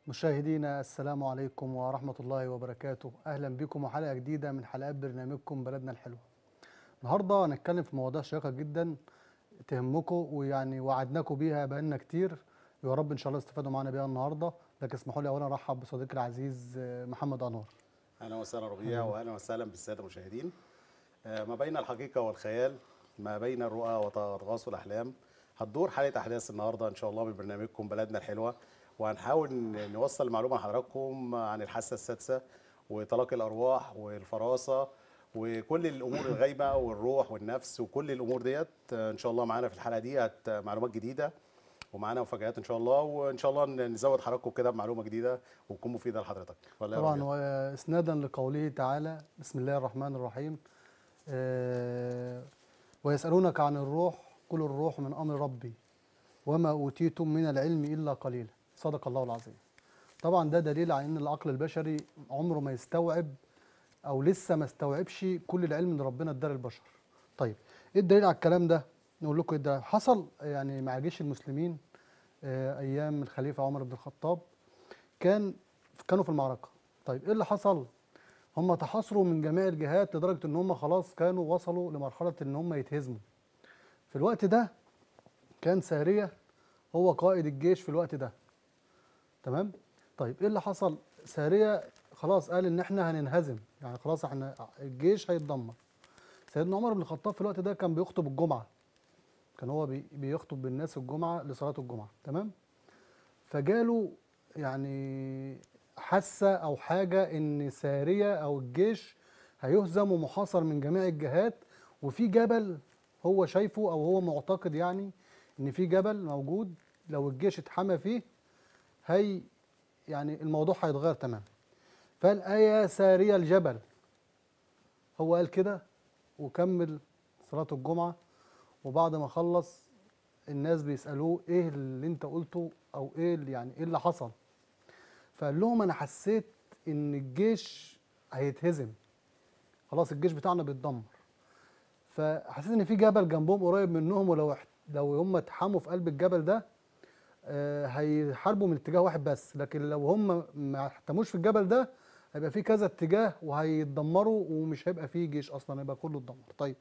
مشاهدينا السلام عليكم ورحمة الله وبركاته أهلا بكم وحلقة جديدة من حلقات برنامجكم بلدنا الحلوة النهاردة هنتكلم في مواضيع شيقة جدا تهمكم ويعني وعدناكم بيها بقالنا كتير يا رب إن شاء الله استفادوا معانا بيها النهاردة لكن اسمحوا لي أولا أرحب بصديقي العزيز آه، محمد أنور اهلا وسهلا ربيع واهلا وسهلا بالساده المشاهدين آه، ما بين الحقيقه والخيال ما بين الرؤى وتغاص الاحلام هتدور حلقه احداث النهارده ان شاء الله من برنامجكم بلدنا الحلوه وهنحاول ن- نوصل معلومه لحضراتكم عن الحاسه السادسه وتلاقي الارواح والفراسه وكل الامور الغايبه والروح والنفس وكل الامور ديت آه، ان شاء الله معانا في الحلقه دي هت- معلومات جديده ومعانا مفاجآت ان شاء الله وان شاء الله ن- نزود حضراتكم كده بمعلومه جديده وتكون مفيده لحضرتك ولا إيه يا طبعا ربيع؟ واسنادا لقوله تعالى بسم الله الرحمن الرحيم آه، ويسألونك عن الروح قل الروح من أمر ربي وما أوتيتم من العلم إلا قليلا صدق الله العظيم طبعا ده دليل على ان العقل البشري عمره ما يستوعب او لسه ما استوعبش كل العلم اللي ربنا اداه للبشر طيب ايه الدليل على الكلام ده نقول لكم ايه ده حصل يعني مع جيش المسلمين آه، ايام الخليفه عمر بن الخطاب كان كانوا في المعركه طيب ايه اللي حصل هم تحاصروا من جميع الجهات لدرجه ان هم خلاص كانوا وصلوا لمرحله ان هم يتهزموا في الوقت ده كان ساريه هو قائد الجيش في الوقت ده تمام طيب ايه اللي حصل ساريه خلاص قال ان احنا هننهزم يعني خلاص احنا الجيش هيتدمر سيدنا عمر بن الخطاب في الوقت ده كان بيخطب الجمعه كان هو بي- بيخطب بالناس الجمعه لصلاه الجمعه تمام فجاله يعني حاسه او حاجه ان ساريه او الجيش هيهزم ومحاصر من جميع الجهات وفي جبل هو شايفه او هو معتقد يعني ان في جبل موجود لو الجيش اتحمى فيه هي يعني الموضوع هيتغير تماما فقال ايا ساريه الجبل هو قال كده وكمل صلاه الجمعه وبعد ما خلص الناس بيسالوه ايه اللي انت قلته او ايه اللي يعني ايه اللي حصل فقال لهم انا حسيت ان الجيش هيتهزم خلاص الجيش بتاعنا بيتدمر فحسيت ان في جبل جنبهم قريب منهم ولو اح- لو هم اتحموا في قلب الجبل ده آه، هيحاربوا من اتجاه واحد بس لكن لو هم ما احتموش في الجبل ده هيبقى في كذا اتجاه وهيتدمروا ومش هيبقى فيه جيش اصلا هيبقى كله اتدمر طيب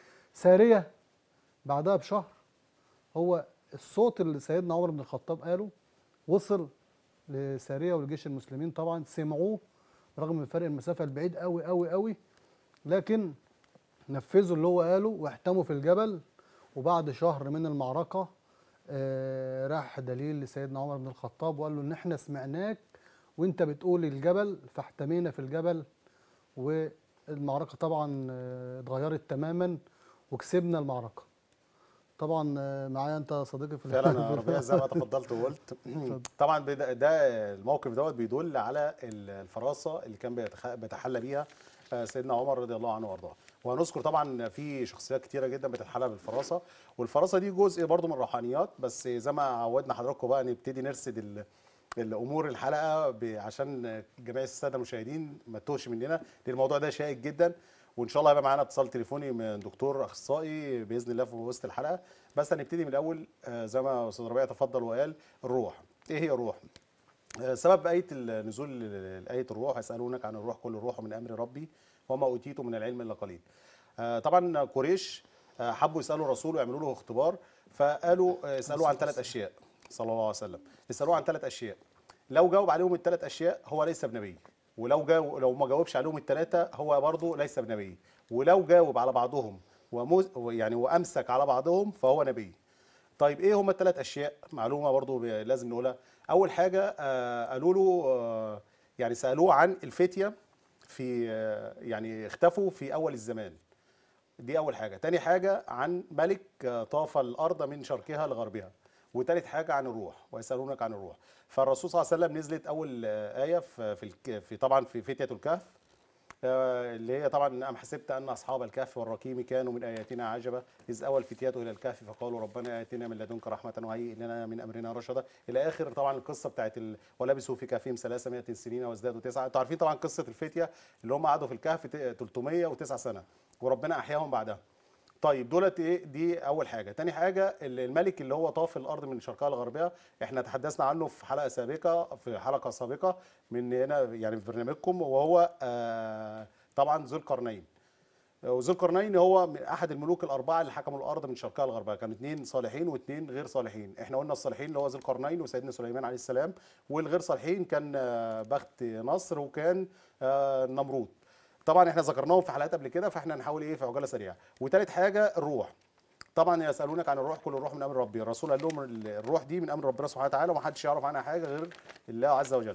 ساريه بعدها بشهر هو الصوت اللي سيدنا عمر بن الخطاب قاله وصل لساريه ولجيش المسلمين طبعا سمعوه رغم من فرق المسافه البعيد قوي قوي قوي لكن نفذوا اللي هو قاله واحتموا في الجبل وبعد شهر من المعركه آه، راح دليل لسيدنا عمر بن الخطاب وقال له ان احنا سمعناك وانت بتقول الجبل فاحتمينا في الجبل والمعركه طبعا آه، اتغيرت تماما وكسبنا المعركه طبعا آه، معايا انت صديقي في فعلا يا ربيع زي ما تفضلت وقلت طبعا بدا- ده الموقف دوت بيدل على ال- الفراسه اللي كان بيتخ- بيتحلى بيها آه، سيدنا عمر رضي الله عنه وارضاه وهنذكر طبعا في شخصيات كتيره جدا بتتحلى بالفراسه والفراسه دي جزء برضو من الروحانيات بس زي ما عودنا حضراتكم بقى نبتدي نرصد ال- الامور الحلقه ب- عشان جميع الساده المشاهدين ما تتوهش مننا لان الموضوع ده شائك جدا وان شاء الله هيبقى معانا اتصال تليفوني من دكتور اخصائي باذن الله في وسط الحلقه بس هنبتدي من الاول آه، زي ما استاذ ربيع تفضل وقال الروح ايه هي الروح آه، سبب آية ال- نزول ال- آية الروح يسألونك عن الروح كل الروح من أمر ربي وما أوتيتم من العلم إلا قليل آه، طبعا قريش آه، حبوا يسألوا الرسول ويعملوا له اختبار فقالوا آه، اسألوه عن ثلاث أشياء صلى الله عليه وسلم يسألوه عن ثلاث أشياء لو جاوب عليهم الثلاث أشياء هو ليس بنبي ولو جاوب لو ما جاوبش عليهم الثلاثة هو برضه ليس بنبي ولو جاوب على بعضهم ومز يعني وأمسك على بعضهم فهو نبي طيب ايه هم الثلاث اشياء معلومه برضو ب- لازم نقولها اول حاجه آه قالوا له آه يعني سالوه عن الفتيه في آه يعني اختفوا في اول الزمان دي اول حاجه تاني حاجه عن ملك آه، طاف الارض من شرقها لغربها وتالت حاجه عن الروح ويسالونك عن الروح فالرسول صلى الله عليه وسلم نزلت اول آه، ايه في في, الك- في طبعا في فتيه الكهف آه، اللي هي طبعا أم حسبت أن أصحاب الكهف والرقيم كانوا من آياتنا عجبا إذ أوى الفتية إلى الكهف فقالوا ربنا آتنا من لدنك رحمة وهيئ لنا من أمرنا رشدا إلى آخر طبعا القصة بتاعت ال... ولبثوا في كهفهم 300 سنين وازدادوا تسعة أنتوا عارفين طبعا قصة الفتية اللي هم قعدوا في الكهف ت- 309 سنة وربنا أحياهم بعدها طيب دولت ايه دي اول حاجه تاني حاجه ال- الملك اللي هو طاف الارض من شرقها لغربها احنا تحدثنا عنه في حلقه سابقه في حلقه سابقه من هنا يعني في برنامجكم وهو آه طبعا ذو القرنين وذو القرنين هو من احد الملوك الاربعه اللي حكموا الارض من شرقها لغربها كانوا اثنين صالحين واثنين غير صالحين احنا قلنا الصالحين اللي هو ذو القرنين وسيدنا سليمان عليه السلام والغير صالحين كان آه، بخت نصر وكان آه، نمرود طبعا احنا ذكرناهم في حلقات قبل كده فاحنا هنحاول ايه في عجاله سريعه وثالث حاجه الروح طبعا يسالونك عن الروح كل الروح من امر ربي الرسول قال لهم ال- الروح دي من امر ربنا سبحانه وتعالى ومحدش يعرف عنها حاجه غير الله عز وجل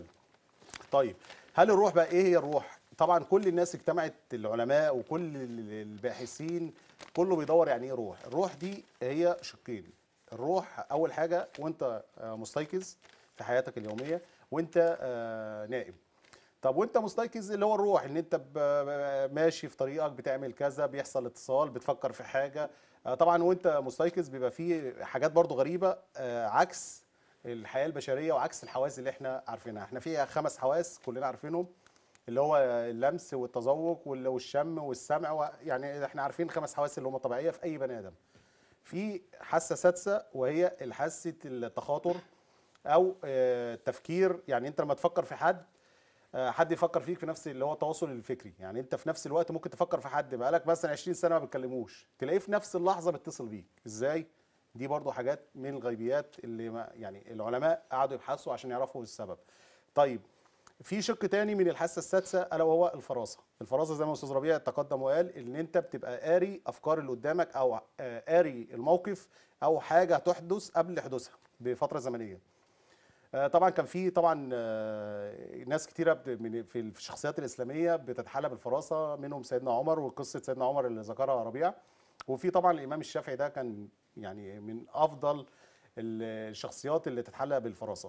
طيب هل الروح بقى ايه هي الروح طبعا كل الناس اجتمعت العلماء وكل ال- الباحثين كله بيدور يعني ايه روح الروح دي هي شقين الروح اول حاجه وانت آه، مستيقظ في حياتك اليوميه وانت آه، نائم طب وانت مستيقظ اللي هو الروح ان انت ب- ب- ماشي في طريقك بتعمل كذا بيحصل اتصال بتفكر في حاجه آه، طبعا وانت مستيقظ بيبقى فيه حاجات برضو غريبه آه، عكس الحياه البشريه وعكس الحواس اللي احنا عارفينها احنا فيها خمس حواس كلنا عارفينهم اللي هو اللمس والتذوق وال- والشم والسمع و- يعني احنا عارفين خمس حواس اللي هم طبيعيه في اي بني ادم في حاسه سادسه وهي حاسه التخاطر او آه، التفكير يعني انت لما تفكر في حد آه، حد يفكر فيك في نفس اللي هو التواصل الفكري يعني انت في نفس الوقت ممكن تفكر في حد بقالك مثلا 20 سنه ما بتكلموش تلاقيه في نفس اللحظه بيتصل بيك ازاي دي برضو حاجات من الغيبيات اللي ما يعني العلماء قعدوا يبحثوا عشان يعرفوا السبب طيب في شق تاني من الحاسه السادسه الا وهو الفراسه الفراسه زي ما استاذ ربيع تقدم وقال ان انت بتبقى قاري افكار اللي قدامك او آه، قاري الموقف او حاجه تحدث قبل حدوثها بفتره زمنيه آه، طبعا كان في طبعا آه، ناس كتيره بت- من- في الشخصيات الاسلاميه بتتحلى بالفراسه منهم سيدنا عمر وقصه سيدنا عمر اللي ذكرها ربيع وفي طبعا الامام الشافعي ده كان يعني من افضل ال- الشخصيات اللي تتحلى بالفراسه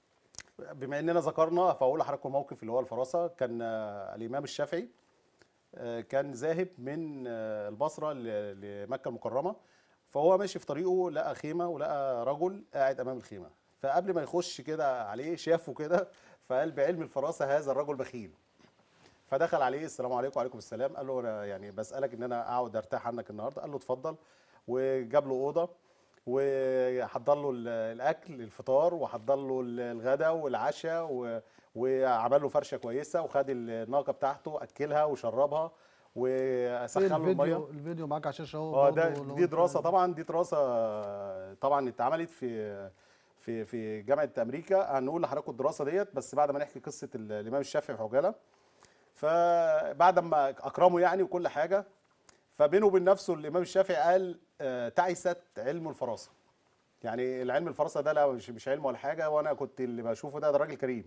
بما اننا ذكرنا فاقول لحضراتكم موقف اللي هو الفراسه كان آه، الامام الشافعي آه، كان ذاهب من آه، البصره ل- لمكه المكرمه فهو ماشي في طريقه لقى خيمه ولقى رجل قاعد امام الخيمه فقبل ما يخش كده عليه شافه كده فقال بعلم الفراسه هذا الرجل بخيل فدخل عليه السلام عليكم وعليكم السلام قال له انا يعني بسالك ان انا اقعد ارتاح عنك النهارده قال له اتفضل وجاب له اوضه وحضر له ال- الاكل الفطار وحضر له ال- الغداء والعشاء و- وعمل له فرشه كويسه وخد الناقه بتاعته اكلها وشربها في وسخن له الميه الفيديو الفيديو معاك على الشاشه اهو اه ده برضه لو دي انت- دراسه طبعا دي دراسه طبعا اتعملت في في في جامعه امريكا هنقول لحضراتكم الدراسه ديت بس بعد ما نحكي قصه ال- الامام الشافعي في عجاله فبعد ما اكرمه يعني وكل حاجه فبينه وبين نفسه الامام الشافعي قال آه، تعست علم الفراسه يعني العلم الفراسه ده لا مش مش علم ولا حاجه وانا كنت اللي بشوفه ده ده راجل كريم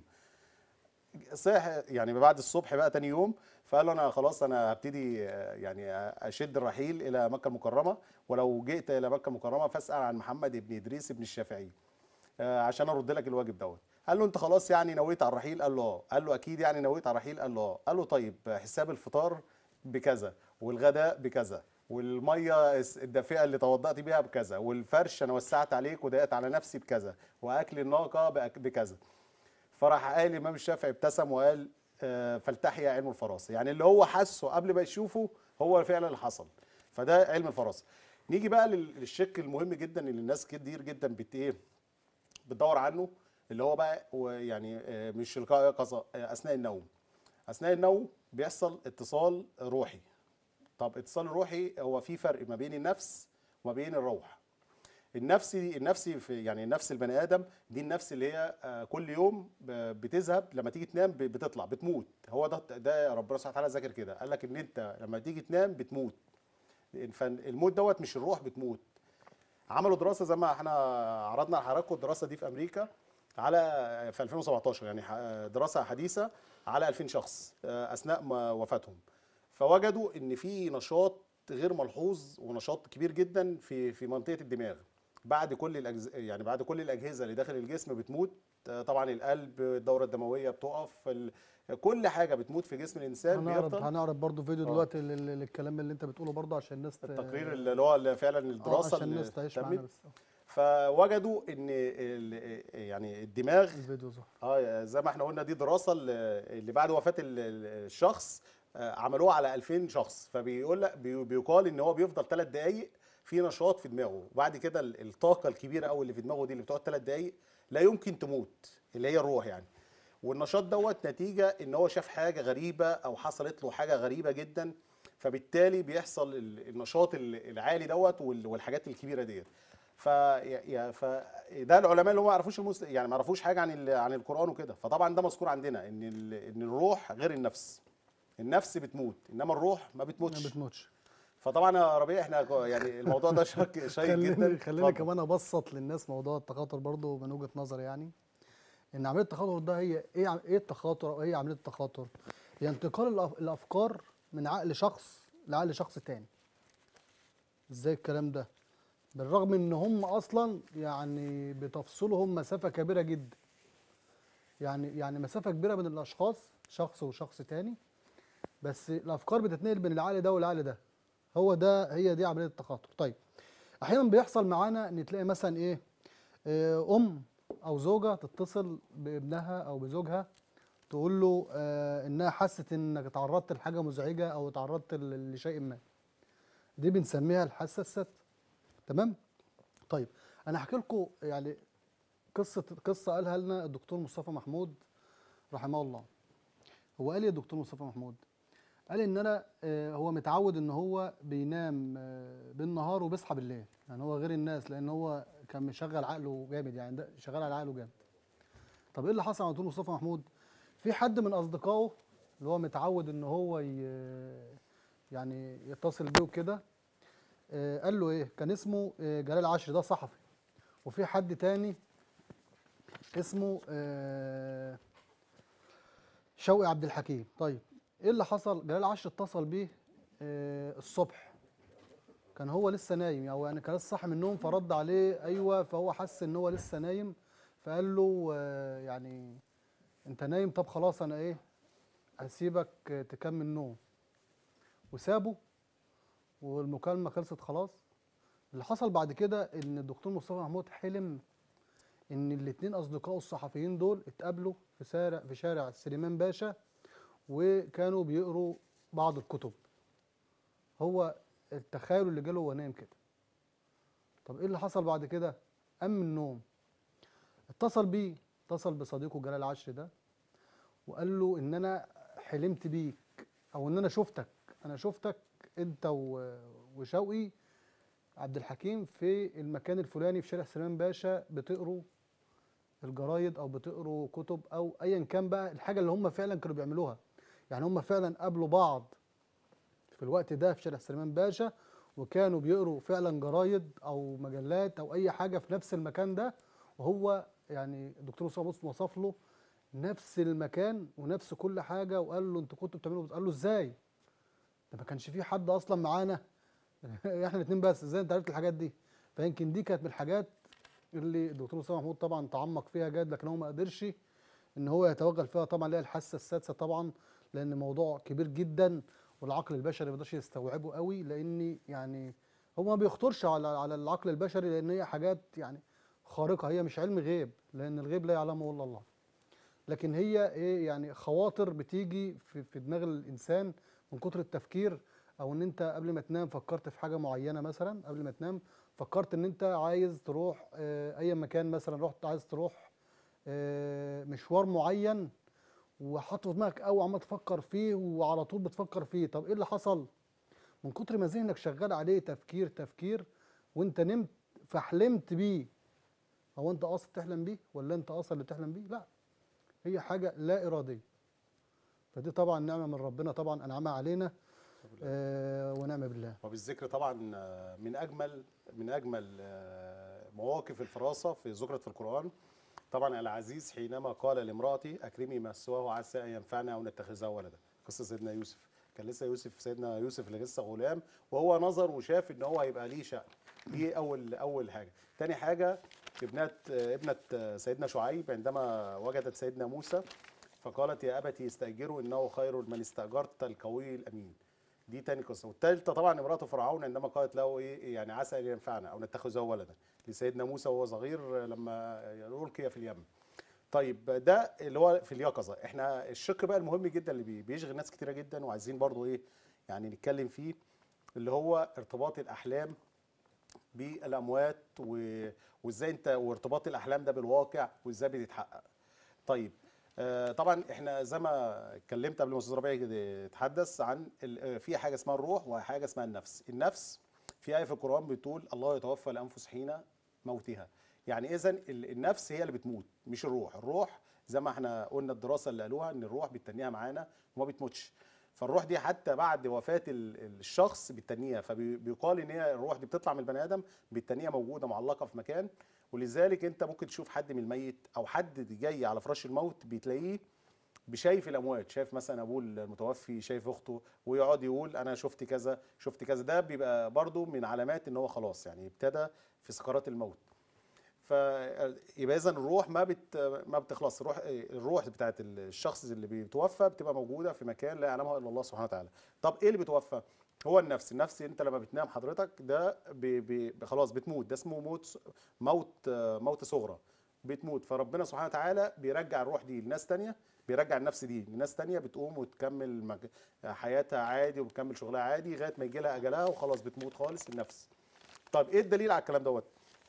صح يعني بعد الصبح بقى تاني يوم فقال له انا خلاص انا هبتدي آه، يعني اشد الرحيل الى مكه المكرمه ولو جئت الى مكه المكرمه فاسال عن محمد بن ادريس بن الشافعي آه، عشان ارد لك الواجب دوت قال له انت خلاص يعني نويت على الرحيل قال له اه قال له اكيد يعني نويت على الرحيل قال له اه قال له طيب حساب الفطار بكذا والغداء بكذا والميه الدافئه اللي توضأت بيها بكذا والفرش انا وسعت عليك وضايقت على نفسي بكذا واكل الناقه بأك- بكذا فراح قال الامام الشافعي ابتسم وقال آه، فلتحيا علم الفراسه يعني اللي هو حسه قبل ما يشوفه هو فعلا اللي حصل فده علم الفراسه نيجي بقى لل- للشق المهم جدا اللي الناس كتير جدا بت ايه بتدور عنه اللي هو بقى هو يعني آه، مش اليقظه آه، اثناء النوم اثناء النوم بيحصل اتصال روحي طب اتصال روحي هو في فرق ما بين النفس وما بين الروح النفسي النفسي في يعني نفس البني ادم دي النفس اللي هي آه، كل يوم ب- بتذهب لما تيجي تنام ب- بتطلع بتموت هو ده ده ربنا سبحانه وتعالى ذاكر كده قال لك ان انت لما تيجي تنام بتموت فالموت دوت مش الروح بتموت عملوا دراسه زي ما احنا عرضنا لحضراتكم الدراسه دي في امريكا على في 2017 يعني ح- دراسه حديثه على 2000 شخص آه، اثناء ما وفاتهم فوجدوا ان في نشاط غير ملحوظ ونشاط كبير جدا في في منطقه الدماغ بعد كل الأجز... يعني بعد كل الاجهزه اللي داخل الجسم بتموت آه، طبعا القلب الدوره الدمويه بتقف ال... كل حاجه بتموت في جسم الانسان هنعرض بيفضل هنعرض برضه فيديو آه. دلوقتي لل- للكلام اللي انت بتقوله برضه عشان الناس ت- التقرير اللي هو اللي فعلا اه الدراسه عشان اللي الناس تعيش معانا تمت بس آه، فوجدوا ان ال- يعني الدماغ الفيديو ظهر اه زي ما احنا قلنا دي دراسه اللي اللي بعد وفاه ال- ال- الشخص آه، عملوها على 2000 شخص فبيقول لك بي- بيقال ان هو بيفضل ثلاث دقائق في نشاط في دماغه وبعد كده ال- الطاقه الكبيره قوي اللي في دماغه دي اللي بتقعد ثلاث دقائق لا يمكن تموت اللي هي الروح يعني والنشاط دوت نتيجه ان هو شاف حاجه غريبه او حصلت له حاجه غريبه جدا فبالتالي بيحصل ال- النشاط ال- العالي دوت وال- والحاجات الكبيره ديت ف يا- فده العلماء اللي هم ما يعرفوش المس... يعني ما يعرفوش حاجه عن ال... عن القران وكده فطبعا ده مذكور عندنا ان ال... ان الروح غير النفس النفس بتموت انما الروح ما ما بتموتش بتموتش فطبعا يا ربيع احنا كو- يعني الموضوع ده شيق شيق خليني جدا خليني اتفضل. كمان ابسط للناس موضوع التخاطر برضو من وجهه نظري يعني ان عمليه التخاطر ده هي ايه عم- ايه التخاطر او ايه عمليه التخاطر هي انتقال الأف- الافكار من عقل شخص لعقل شخص تاني ازاي الكلام ده بالرغم ان هم اصلا يعني بتفصلهم مسافه كبيره جدا يعني يعني مسافه كبيره بين الاشخاص شخص وشخص تاني بس الافكار بتتنقل بين العقل ده والعقل ده هو ده هي دي عمليه التخاطر طيب احيانا بيحصل معانا ان تلاقي مثلا ايه آه، ام او زوجه تتصل بابنها او بزوجها تقول له آه انها حست انك تعرضت لحاجه مزعجه او تعرضت ل- لشيء ما دي بنسميها الحاسه السادسه تمام طيب انا هحكي لكم يعني قصه قصه قالها لنا الدكتور مصطفى محمود رحمه الله هو قال ايه الدكتور مصطفى محمود قال ان انا آه، هو متعود ان هو بينام آه، بالنهار وبيصحى بالليل يعني هو غير الناس لان هو كان مشغل عقله جامد يعني ده شغال على عقله جامد طب ايه اللي حصل مع دكتور مصطفى محمود في حد من اصدقائه اللي هو متعود ان هو ي... يعني يتصل بيه وكده آه، قال له ايه كان اسمه آه، جلال عشري ده صحفي وفي حد تاني اسمه آه، شوقي عبد الحكيم طيب ايه اللي حصل جلال عشري اتصل بيه آه، الصبح كان هو لسه نايم او يعني كان لسه صاحي من النوم فرد عليه ايوه فهو حس ان هو لسه نايم فقال له آه، يعني انت نايم طب خلاص انا ايه هسيبك آه، تكمل نوم وسابه والمكالمه خلصت خلاص اللي حصل بعد كده ان الدكتور مصطفى محمود حلم ان الاثنين اصدقائه الصحفيين دول اتقابلوا في شارع في شارع سليمان باشا وكانوا بيقروا بعض الكتب هو التخيل اللي جاله وهو نايم كده طب ايه اللي حصل بعد كده قام من النوم اتصل بيه اتصل بصديقه جلال عشري ده وقال له ان انا حلمت بيك او ان انا شفتك انا شفتك انت و- وشوقي عبد الحكيم في المكان الفلاني في شارع سليمان باشا بتقروا الجرايد او بتقروا كتب او ايا كان بقى الحاجه اللي هم فعلا كانوا بيعملوها يعني هم فعلا قابلوا بعض في الوقت ده في شارع سليمان باشا وكانوا بيقروا فعلا جرايد او مجلات او اي حاجه في نفس المكان ده وهو يعني الدكتور اسامه بص وصف له نفس المكان ونفس كل حاجه وقال له انتوا كنتوا بتعملوا قال له ازاي ده ما كانش في حد اصلا معانا احنا الاثنين بس ازاي انت عرفت الحاجات دي فيمكن دي كانت من الحاجات اللي الدكتور اسامه محمود طبعا تعمق فيها جاد لكن هو ما قدرش ان هو يتوغل فيها طبعا اللي هي الحاسه السادسه طبعا لان موضوع كبير جدا والعقل البشري ما يقدرش يستوعبه قوي لان يعني هو ما بيخطرش على على العقل البشري لان هي حاجات يعني خارقه هي مش علم غيب لان الغيب لا يعلمه الا الله لكن هي ايه يعني خواطر بتيجي في, في دماغ الانسان من كتر التفكير او ان انت قبل ما تنام فكرت في حاجه معينه مثلا قبل ما تنام فكرت ان انت عايز تروح آه، اي مكان مثلا رحت عايز تروح آه، مشوار معين وحاطه في دماغك قوي عمال تفكر فيه وعلى طول بتفكر فيه طب ايه اللي حصل من كتر ما ذهنك شغال عليه تفكير تفكير وانت نمت فحلمت بيه هو انت قاصد تحلم بيه ولا انت اصلا اللي بتحلم بيه لا هي حاجه لا اراديه فدي طبعا نعمه من ربنا طبعا انعمها علينا آه ونعمه بالله وبالذكر طبعا آه، من اجمل من اجمل آه، مواقف الفراسه في ذكرت في القران طبعا العزيز حينما قال لامرأتي أكرمي ما سواه عسى أن ينفعنا أو نتخذه ولدا قصة سيدنا يوسف كان لسه يوسف سيدنا يوسف اللي لسه غلام وهو نظر وشاف ان هو هيبقى ليه شأن دي اول اول حاجه تاني حاجه ابنه ابنه سيدنا شعيب عندما وجدت سيدنا موسى فقالت يا ابتي استاجره انه خير من استاجرت القوي الامين دي تاني قصه والثالثه طبعا امراه فرعون عندما قالت له ايه يعني عسى ان ينفعنا او نتخذه ولدا لسيدنا موسى وهو صغير لما القي في اليم طيب ده اللي هو في اليقظه احنا الشق بقى المهم جدا اللي بي- بيشغل ناس كتيره جدا وعايزين برضو ايه يعني نتكلم فيه اللي هو ارتباط الاحلام بالاموات و- وازاي انت وارتباط الاحلام ده بالواقع وازاي بتتحقق طيب آه، طبعا احنا زي ما اتكلمت قبل ما استاذ ربيع كده يتحدث عن ال- آه، في حاجه اسمها الروح وحاجه اسمها النفس النفس في ايه في القران بتقول الله يتوفى الانفس حين موتها يعني اذا النفس هي اللي بتموت مش الروح الروح زي ما احنا قلنا الدراسه اللي قالوها ان الروح بتتنيها معانا وما بتموتش فالروح دي حتى بعد وفاه ال- الشخص بتتنيها فبيقال ان هي الروح دي بتطلع من البني ادم بتتنيها موجوده معلقه في مكان ولذلك انت ممكن تشوف حد من الميت او حد جاي على فراش الموت بتلاقيه بشايف الاموات شايف مثلا ابوه المتوفي شايف اخته ويقعد يقول انا شفت كذا شفت كذا ده بيبقى برضو من علامات ان هو خلاص يعني ابتدى في سكرات الموت فيبقى اذا الروح ما بت ما بتخلص الروح الروح بتاعت الشخص اللي بيتوفى بتبقى موجوده في مكان لا يعلمه الا الله سبحانه وتعالى طب ايه اللي بيتوفى هو النفس النفس انت لما بتنام حضرتك ده بي بي خلاص بتموت ده اسمه موت موت موت صغرى بتموت فربنا سبحانه وتعالى بيرجع الروح دي لناس تانية بيرجع النفس دي لناس تانية بتقوم وتكمل مج- حياتها عادي وبتكمل شغلها عادي لغايه ما يجي لها اجلها وخلاص بتموت خالص النفس طب ايه الدليل على الكلام دوت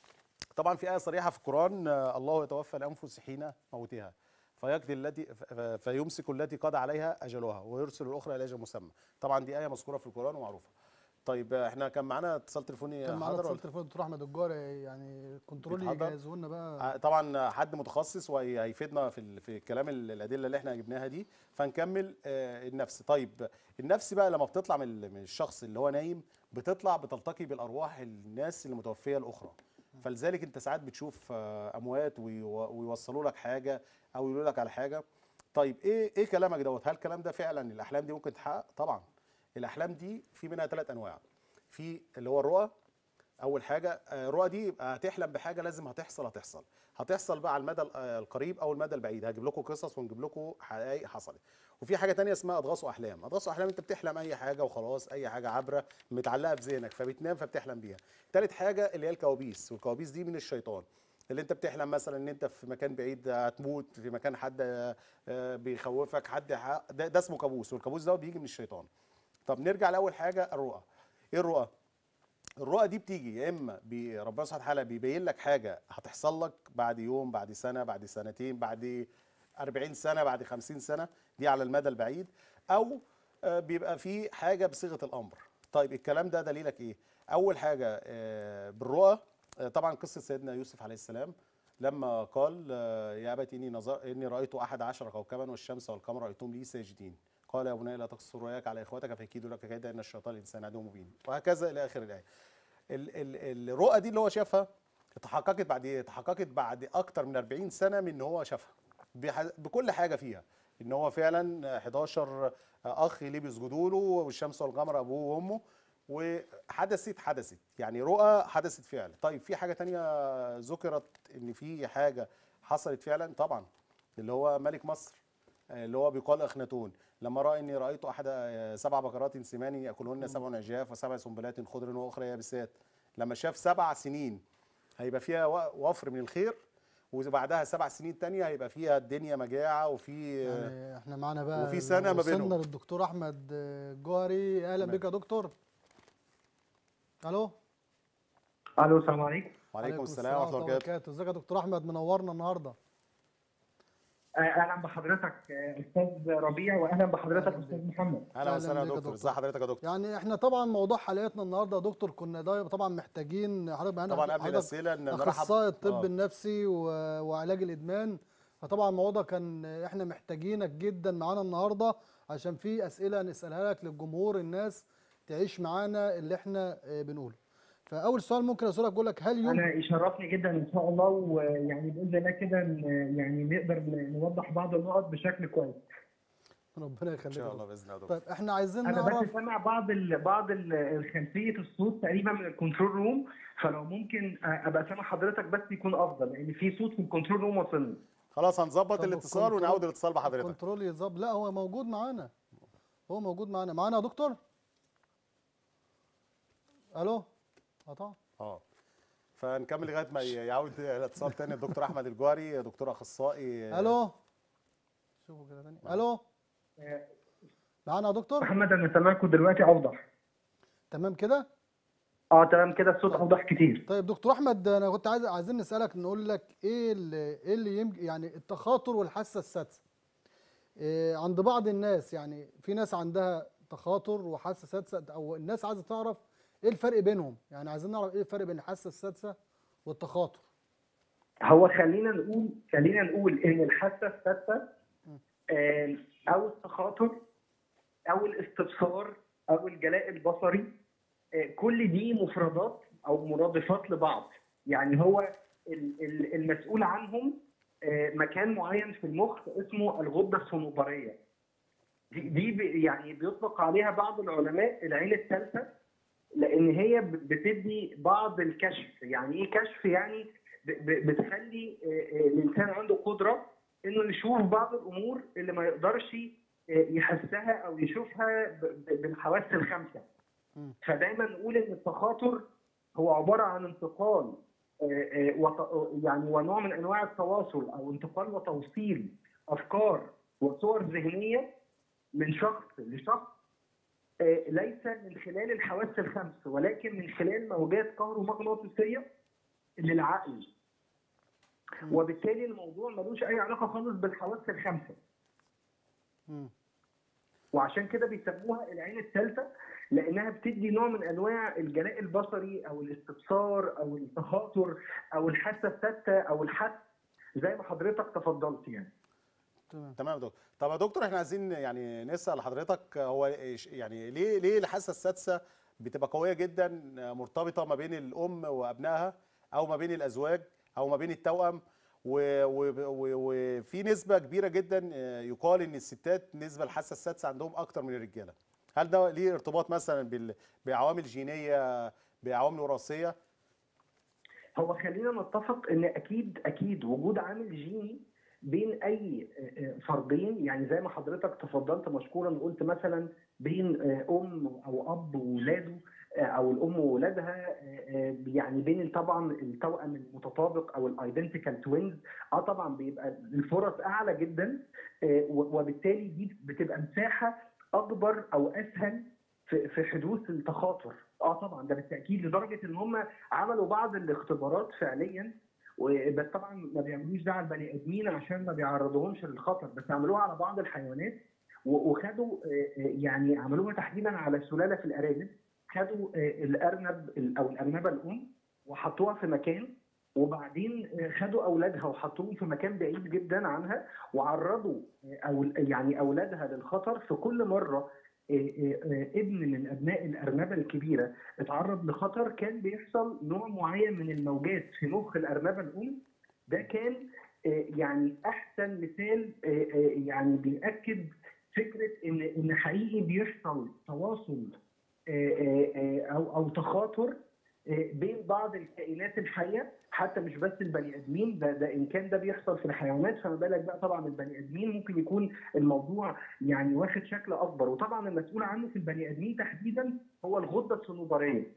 طبعا في آية صريحة في القرآن آه، الله يتوفى الأنفس حين موتها فيقضي التي ف- ف- فيمسك التي قضى عليها أجلها ويرسل الأخرى إلى أجل مسمى طبعا دي آية مذكورة في القرآن ومعروفة طيب آه، احنا كان معانا اتصال تليفوني كان معانا حاضر اتصال ولا- تليفون الدكتور احمد الجاري يعني كنترول بيتحضر؟ يجهزوا لنا بقى آه، طبعا حد متخصص وهيفيدنا في ال- في الكلام ال- الادله اللي احنا جبناها دي فنكمل آه، النفس طيب النفس بقى لما بتطلع من ال- من الشخص اللي هو نايم بتطلع بتلتقي بالارواح الناس اللي متوفيه الاخرى فلذلك انت ساعات بتشوف آه، اموات ويو- ويوصلوا لك حاجه او يقولوا لك على حاجه طيب ايه ايه كلامك دوت هل الكلام ده فعلا الاحلام دي ممكن تتحقق طبعا الاحلام دي في منها ثلاث انواع في اللي هو الرؤى اول حاجه آه، الرؤى دي يبقى هتحلم بحاجه لازم هتحصل هتحصل هتحصل بقى على المدى ال- آه، القريب او المدى البعيد هجيب لكم قصص ونجيب لكم حقائق حصلت وفي حاجه تانية اسمها اضغاث واحلام اضغاث واحلام انت بتحلم اي حاجه وخلاص اي حاجه عبره متعلقه في ذهنك فبتنام فبتحلم بيها تالت حاجه اللي هي الكوابيس والكوابيس دي من الشيطان اللي انت بتحلم مثلا ان انت في مكان بعيد هتموت في مكان حد آه، آه، بيخوفك حد ح- ده, ده اسمه كابوس والكابوس ده بيجي من الشيطان طب نرجع لاول حاجه الرؤى ايه الرؤى الرؤى دي بتيجي يا اما بي- ربنا سبحانه وتعالى بيبين لك حاجه هتحصل لك بعد يوم بعد سنه بعد سنتين بعد 40 سنه بعد 50 سنه دي على المدى البعيد او آه، بيبقى في حاجه بصيغه الامر طيب الكلام ده دليلك ايه اول حاجه آه، بالرؤى آه، طبعا قصه سيدنا يوسف عليه السلام لما قال آه، يا ابت اني نظر اني رايت احد عشر كوكبا والشمس والقمر رايتهم لي ساجدين قال يا بني لا تقصر رؤياك على اخوتك فيكيدوا لك كيدا ان الشيطان الانسان عدو مبين وهكذا الى اخر الايه ال- ال- الرؤى دي اللي هو شافها اتحققت بعد ايه؟ اتحققت بعد اكتر من 40 سنه من ان هو شافها بح- بكل حاجه فيها ان هو فعلا 11 اخ ليه بيسجدوا له والشمس والقمر ابوه وامه وحدثت حدثت يعني رؤى حدثت فعلا طيب في حاجه تانية ذكرت ان في حاجه حصلت فعلا طبعا اللي هو ملك مصر اللي هو بيقال اخناتون لما راى اني رايت احد سبع بقرات سمان ياكلهن سبع عجاف وسبع سنبلات خضر واخرى يابسات لما شاف سبع سنين هيبقى فيها و- وفر من الخير وبعدها سبع سنين تانية هيبقى فيها الدنيا مجاعة وفي يعني احنا معانا بقى وفي سنة ما وصلنا بينهم. للدكتور احمد الجوهري اهلا تمام. بك يا دكتور الو الو السلام عليكم وعليكم السلام ورحمة الله وبركاته ازيك يا دكتور احمد منورنا النهارده آه، اهلا بحضرتك آه، استاذ ربيع واهلا بحضرتك أهلا استاذ بك. محمد أهلا أهلا وسهلا يا بك يا دكتور دكتور. ازي حضرتك يا دكتور يعني احنا طبعا موضوع حلقتنا النهارده يا دكتور كنا دا طبعا محتاجين حضرتك معانا طبعا قبل حضرتك الأسئلة إن نرحب اخصائي الطب آه. النفسي و- وعلاج الادمان فطبعا الموضوع كان احنا محتاجينك جدا معانا النهارده عشان في اسئله نسالها لك للجمهور الناس تعيش معانا اللي احنا آه، بنقوله فاول سؤال ممكن اسالك اقول لك هل يمكن انا يشرفني جدا ان شاء الله ويعني باذن الله كده ن- يعني نقدر ن- نوضح بعض النقط بشكل كويس ربنا إن يخليك يا شاء دكتور. الله بإذن الله يا دكتور طيب احنا عايزين انا نعرف بس سامع بعض ال بعض ال- خلفيه الصوت تقريبا من الكنترول روم فلو ممكن آه، ابقى سامع حضرتك بس يكون افضل لان في صوت في الكنترول روم وصلني خلاص هنظبط طب الاتصال الكنترول- ونعود الاتصال بحضرتك الكنترول يظبط لا هو موجود معانا هو موجود معانا معانا يا دكتور الو قطع اه فنكمل لغايه ما يعود الاتصال تاني الدكتور احمد الجوهري دكتور اخصائي الو شوفوا كده تاني الو معانا يا دكتور محمد انا سامعكم دلوقتي اوضح تمام كده اه تمام كده الصوت اوضح كتير طيب دكتور احمد انا كنت عايز عايزين نسالك نقول لك ايه اللي ايه اللي يمكن يعني التخاطر والحاسه السادسه إيه عند بعض الناس يعني في ناس عندها تخاطر وحاسه سادسه او الناس عايزه تعرف ايه الفرق بينهم يعني عايزين نعرف ايه الفرق بين الحاسه السادسه والتخاطر هو خلينا نقول خلينا نقول ان الحاسه السادسه آه، او التخاطر او الاستبصار او الجلاء البصري آه، كل دي مفردات او مرادفات لبعض يعني هو ال- ال- المسؤول عنهم آه، مكان معين في المخ اسمه الغده الصنوبريه دي, دي ب- يعني بيطلق عليها بعض العلماء العين الثالثه لان هي ب- بتدي بعض الكشف يعني ايه كشف يعني ب- ب- بتخلي آه، آه، الانسان عنده قدره انه يشوف بعض الامور اللي ما يقدرش آه، يحسها او يشوفها ب- ب- بالحواس الخمسه مم. فدايما نقول ان التخاطر هو عباره عن انتقال آه، آه، وت- يعني ونوع من انواع التواصل او انتقال وتوصيل افكار وصور ذهنيه من شخص لشخص آه، ليس من خلال الحواس الخمس ولكن من خلال موجات كهرومغناطيسيه للعقل وبالتالي الموضوع ملوش اي علاقه خالص بالحواس الخمسه مم. وعشان كده بيسموها العين الثالثه لانها بتدي نوع من انواع الجلاء البصري او الاستبصار او التخاطر او الحاسه السادسه او الحس زي ما حضرتك تفضلت يعني تمام تمام يا دكتور طب يا دكتور احنا عايزين يعني نسال حضرتك هو إيش- يعني ليه ليه الحاسه السادسه بتبقى قويه جدا مرتبطه ما بين الام وابنائها او ما بين الازواج او ما بين التوأم و- و- و- وفي نسبه كبيره جدا يقال ان الستات نسبه الحاسه السادسه عندهم اكتر من الرجاله هل ده ليه ارتباط مثلا بال- بعوامل جينيه بعوامل وراثيه هو خلينا نتفق ان اكيد اكيد وجود عامل جيني بين اي آه، آه، فردين يعني زي ما حضرتك تفضلت مشكورا قلت مثلا بين آه، ام او اب وولاده آه، او الام وولادها آه، آه، يعني بين طبعا التوأم المتطابق او الايدنتيكال توينز اه طبعا بيبقى الفرص اعلى جدا آه، و- وبالتالي دي بتبقى مساحه اكبر او اسهل في في حدوث التخاطر اه طبعا ده بالتاكيد لدرجه ان هم عملوا بعض الاختبارات فعليا و- بس طبعا ما بيعملوش ده على البني ادمين عشان ما بيعرضوهمش للخطر بس عملوها على بعض الحيوانات و- وخدوا آه، آه، يعني عملوها تحديدا على سلاله في الارانب خدوا آه، الارنب ال- او الارنبه الام وحطوها في مكان وبعدين آه، خدوا اولادها وحطوهم في مكان بعيد جدا عنها وعرضوا آه، أو يعني اولادها للخطر في كل مره آه، آه، آه، ابن من ابناء الارنبه الكبيره اتعرض لخطر كان بيحصل نوع معين من الموجات في مخ الارنبه الام ده كان آه، يعني احسن مثال آه، آه، يعني بيأكد فكره ان ان حقيقي بيحصل تواصل آه، آه، آه، او او تخاطر آه، بين بعض الكائنات الحيه حتى مش بس البني ادمين ده ده ان كان ده بيحصل في الحيوانات فما بالك بقى طبعا البني ادمين ممكن يكون الموضوع يعني واخد شكل اكبر وطبعا المسؤول عنه في البني ادمين تحديدا هو الغده الصنوبريه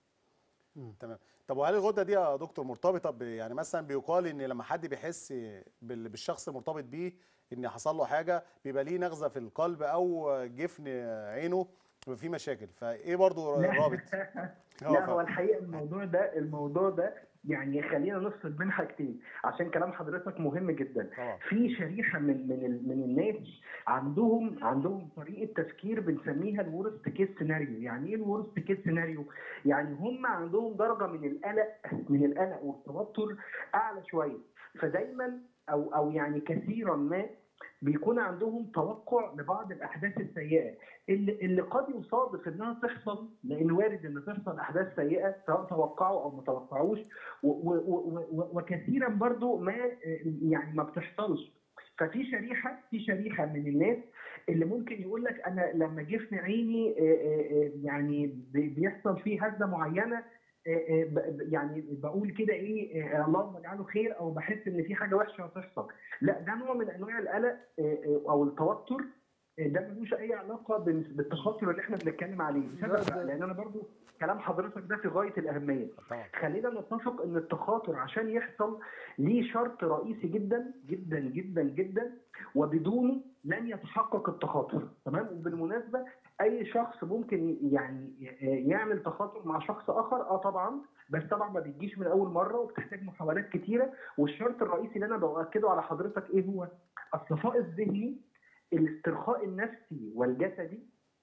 تمام طب وهل الغده دي يا دكتور مرتبطه ب يعني مثلا بيقال ان لما حد بيحس بال- بالشخص المرتبط بيه ان حصل له حاجه بيبقى ليه نغزه في القلب او جفن عينه بيبقى فيه مشاكل فايه برضو الرابط لا هو الحقيقه الموضوع ده الموضوع ده يعني خلينا نفصل بين حاجتين عشان كلام حضرتك مهم جدا طبعا في شريحه من من ال- من الناس عندهم عندهم طريقه تفكير بنسميها الورست كيس سيناريو يعني ايه الورست كيس سيناريو يعني هم عندهم درجه من القلق من القلق والتوتر اعلى شويه فدايما او او يعني كثيرا ما بيكون عندهم توقع لبعض الاحداث السيئه اللي, اللي قد يصادف انها تحصل لان وارد ان تحصل احداث سيئه سواء توقعوا او ما توقعوش و- و- و- و- وكثيرا برضو ما يعني ما بتحصلش ففي شريحه في شريحه من الناس اللي ممكن يقول لك انا لما جفن عيني آه، آه، آه، يعني بي- بيحصل فيه هزه معينه آه، آه، ب- ب- يعني بقول كده ايه آه، اللهم اجعله خير او بحس ان في حاجه وحشه هتحصل لا ده نوع من انواع القلق آه، آه، او التوتر ده ملوش اي علاقه بال- بالتخاطر اللي احنا بنتكلم عليه لا، لسبب ده- بقى، لان انا برضو كلام حضرتك ده في غايه الاهميه طبعا خلينا نتفق ان التخاطر عشان يحصل ليه شرط رئيسي جدا جدا جدا جدا وبدونه لن يتحقق التخاطر تمام وبالمناسبه اي شخص ممكن يعني يعمل تخاطر مع شخص اخر اه طبعا بس طبعا ما بتجيش من اول مره وبتحتاج محاولات كتيره والشرط الرئيسي اللي انا باكده على حضرتك ايه هو الصفاء الذهني الاسترخاء النفسي والجسدي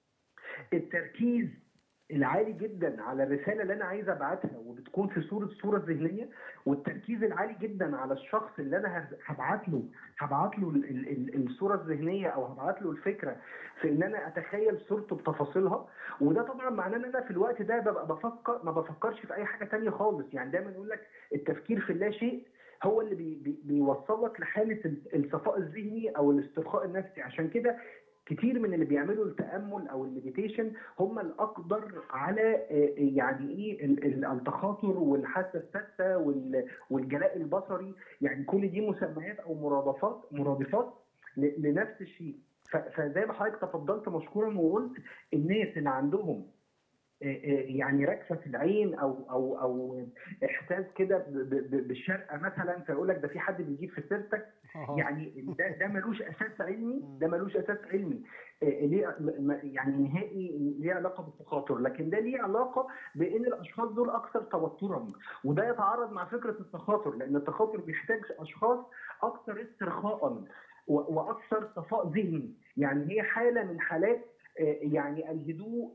التركيز العالي جدا على الرساله اللي انا عايز ابعتها وبتكون في صوره صوره ذهنيه والتركيز العالي جدا على الشخص اللي انا هز- هبعت له هبعت له ال- ال- ال- الصوره الذهنيه او هبعت له الفكره في ان انا اتخيل صورته بتفاصيلها وده طبعا معناه ان انا في الوقت ده ببقى بفكر ما بفكرش في اي حاجه تانية خالص يعني دايما يقول لك التفكير في اللا شيء هو اللي بي بي بيوصلك لحاله ال- الصفاء الذهني او الاسترخاء النفسي عشان كده كتير من اللي بيعملوا التامل او المديتيشن هم الاقدر على آه، يعني ايه ال- ال- التخاطر والحاسه السادسه وال- والجلاء البصري يعني كل دي مسميات او مرادفات مرادفات ل- لنفس الشيء ف- فزي ما حضرتك تفضلت مشكورا وقلت الناس اللي عندهم آه، آه، يعني ركفه في العين او او او احساس كده ب- ب- بالشرقه مثلا فيقول لك ده في حد بيجيب في سيرتك آه. يعني ده ده ملوش اساس علمي ده ملوش اساس علمي آه، ليه م- م- يعني نهائي ليه علاقه بالتخاطر لكن ده ليه علاقه بان الاشخاص دول اكثر توترا وده يتعارض مع فكره التخاطر لان التخاطر بيحتاج اشخاص اكثر استرخاء و- واكثر صفاء ذهني يعني هي حاله من حالات آه، يعني الهدوء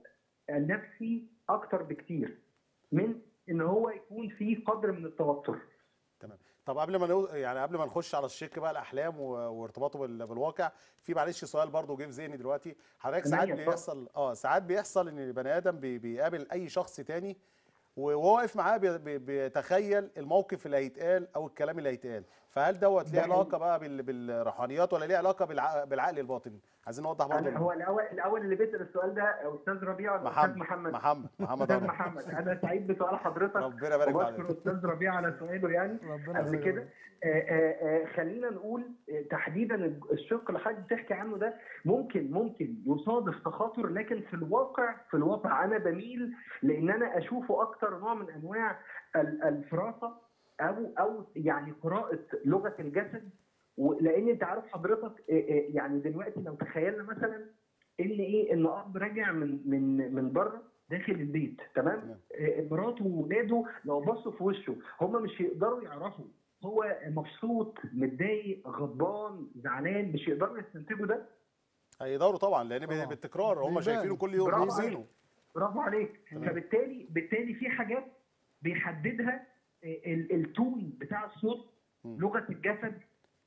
النفسي اكثر بكتير من ان هو يكون في قدر من التوتر تمام طب قبل ما نو... يعني قبل ما نخش على الشق بقى الاحلام و... وارتباطه بال... بالواقع في معلش سؤال برضو جه في ذهني دلوقتي حضرتك ساعات تمام، بيحصل اه ساعات بيحصل ان البني ادم بي... بيقابل اي شخص تاني وهو واقف معاه بي... بي... بيتخيل الموقف اللي هيتقال او الكلام اللي هيتقال فهل دوت ليه ده حقيقي. علاقه بقى بال... بالروحانيات ولا ليه علاقه بالع... بالعقل الباطن عايزين نوضح برضو أنا هو الاول الاول اللي بيسال السؤال ده استاذ ربيع ولا استاذ محمد محمد؟ محمد محمد استاذ عمر. محمد انا سعيد بسؤال حضرتك ربنا يبارك وبشكر عليك استاذ ربيع على سؤاله يعني ربنا قبل يبارك كده فيك. آه، آه، آه، خلينا نقول آه، تحديدا الشق اللي حضرتك بتحكي عنه ده ممكن ممكن يصادف تخاطر لكن في الواقع في الواقع انا بميل لان انا اشوفه اكتر نوع من انواع ال- الفراسه او او يعني قراءه لغه الجسد و- لان انت عارف حضرتك آه، آه، يعني دلوقتي لو تخيلنا مثلا ان ايه ان اب راجع من من من بره داخل البيت تمام تمام. آه، مراته وولاده لو بصوا في وشه هم مش هيقدروا يعرفوا هو مبسوط متضايق غضبان زعلان مش يقدروا يستنتجوا ده هيدوروا طبعا لان طبعا. بالتكرار هم بيبان. شايفينه كل يوم برافو بيحزنوا عليك. برافو عليك تمام. فبالتالي بالتالي في حاجات بيحددها ال- التون بتاع الصوت مم. لغه الجسد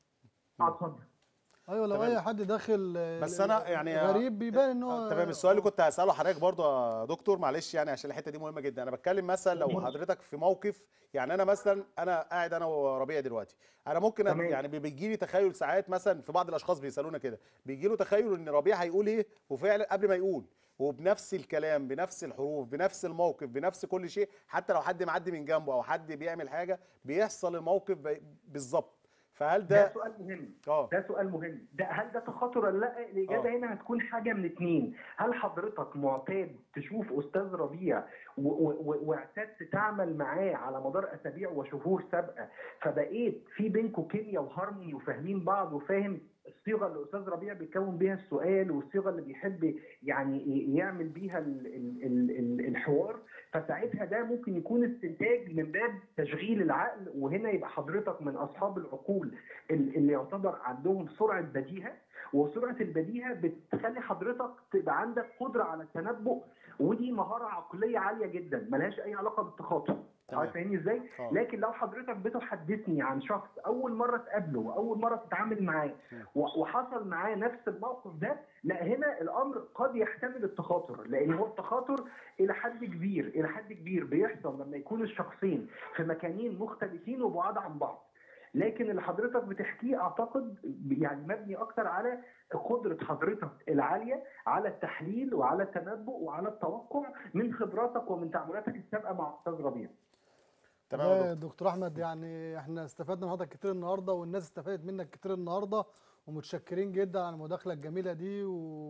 اه اتفضل ايوه لو تمام. اي حد داخل آه، بس أنا يعني- غريب بيبان ان هو آه، تمام السؤال اللي كنت هساله حضرتك برضه يا دكتور معلش يعني عشان الحته دي مهمه جدا انا بتكلم مثلا لو اتفضل. حضرتك في موقف يعني انا مثلا انا قاعد انا وربيع دلوقتي انا ممكن أ- تمام. يعني بيجي لي تخيل ساعات مثلا في بعض الاشخاص بيسالونا كده بيجي له تخيل ان ربيع هيقول ايه وفعلا قبل ما يقول وبنفس الكلام بنفس الحروف بنفس الموقف بنفس كل شيء حتى لو حد معدي من جنبه او حد بيعمل حاجه بيحصل الموقف ب- بالظبط فهل ده ده سؤال مهم اه ده سؤال مهم ده هل ده تخاطر ولا لا الاجابه آه. هنا هتكون حاجه من اتنين هل حضرتك معتاد تشوف استاذ ربيع و- و- و- واعتدت تعمل معاه على مدار اسابيع وشهور سابقه فبقيت في بينكم كيمياء وهارموني وفاهمين بعض وفاهم الصيغه اللي استاذ ربيع بيكون بيها السؤال والصيغه اللي بيحب يعني ي- يعمل بيها ال- ال- ال- ال- الحوار فساعتها ده ممكن يكون استنتاج من باب تشغيل العقل وهنا يبقى حضرتك من اصحاب العقول ال- اللي يعتبر عندهم سرعه بديهه وسرعه البديهه بتخلي حضرتك تبقى عندك قدره على التنبؤ ودي مهاره عقليه عاليه جدا ملهاش اي علاقه بالتخاطر تمام. عارف فاهمني ازاي؟ آه. لكن لو حضرتك بتحدثني عن شخص اول مره تقابله واول مره تتعامل معاه و- وحصل معاه نفس الموقف ده لا هنا الامر قد يحتمل التخاطر لان هو التخاطر الى حد كبير الى حد كبير بيحصل لما يكون الشخصين في مكانين مختلفين وبعاد عن بعض لكن اللي حضرتك بتحكيه اعتقد يعني مبني اكتر على قدره حضرتك العاليه على التحليل وعلى التنبؤ وعلى التوقع من خبراتك ومن تعاملاتك السابقه مع استاذ ربيع تمام يا والله دكتور يا دكتور احمد يعني احنا استفدنا من حضرتك كتير النهارده والناس استفادت منك كتير النهارده ومتشكرين جدا على المداخله الجميله دي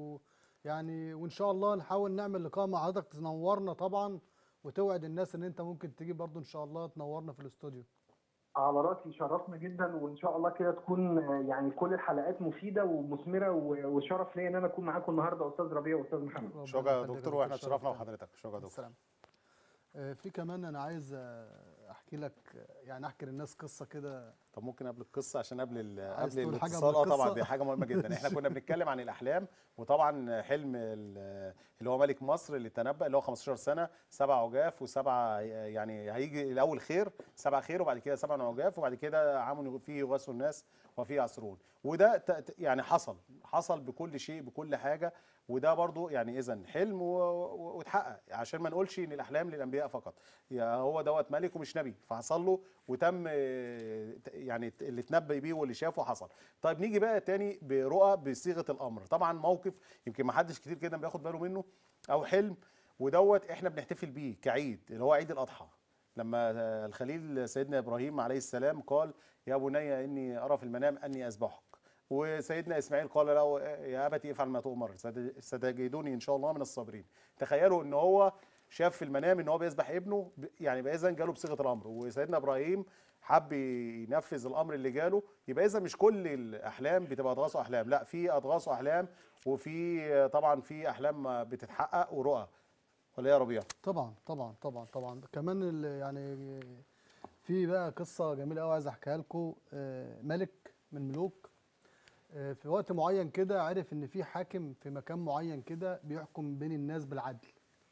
ويعني وان شاء الله نحاول نعمل لقاء مع حضرتك تنورنا طبعا وتوعد الناس ان انت ممكن تيجي برضو ان شاء الله تنورنا في الاستوديو على راسي شرفنا جدا وان شاء الله كده تكون آه، يعني كل الحلقات مفيده ومثمره و- وشرف ليا ان انا اكون معاكم النهارده استاذ ربيع واستاذ محمد ربنا شكرا يا يخليك دكتور يا واحنا دكتور، اتشرفنا شرف بحضرتك شكرا يا دكتور السلام آه، في كمان انا عايز آه، احكي لك آه، يعني احكي للناس قصه كده طب ممكن قبل القصه عشان قبل ال- عايز قبل تقول حاجة الاتصال قبل اه طبعا القصة؟ دي حاجه مهمه جدا احنا كنا بنتكلم عن الاحلام وطبعا حلم ال- اللي هو ملك مصر اللي تنبأ اللي هو 15 سنه سبع عجاف وسبع يعني هيجي الاول خير سبع خير وبعد كده سبع عجاف وبعد كده عام فيه يغاثوا الناس وفيه يعصرون وده ت- ت- يعني حصل حصل بكل شيء بكل حاجه وده برضو يعني اذا حلم و- و- واتحقق عشان ما نقولش ان الاحلام للانبياء فقط يا هو دوت ملك ومش نبي فحصل له وتم آه، ت- يعني اللي اتنبأ بيه واللي شافه حصل طيب نيجي بقى تاني برؤى بصيغه الامر طبعا موقف يمكن ما حدش كتير كده بياخد باله منه او حلم ودوت احنا بنحتفل بيه كعيد اللي هو عيد الاضحى لما آه، الخليل سيدنا ابراهيم عليه السلام قال يا بني اني ارى في المنام اني اذبحك وسيدنا اسماعيل قال له يا ابتي افعل ما تؤمر ست- ستجدوني ان شاء الله من الصابرين تخيلوا ان هو شاف في المنام ان هو بيذبح ابنه ب- يعني بقى اذا جاله بصيغه الامر وسيدنا ابراهيم حب ينفذ الامر اللي جاله يبقى اذا مش كل الاحلام بتبقى اضغاث واحلام لا في اضغاث واحلام وفي طبعا في احلام بتتحقق ورؤى ولا إيه يا ربيع طبعا طبعا طبعا طبعا كمان ال- يعني في بقى قصه جميله قوي عايز احكيها لكم آه، ملك من ملوك آه، في وقت معين كده عرف ان في حاكم في مكان معين كده بيحكم بين الناس بالعدل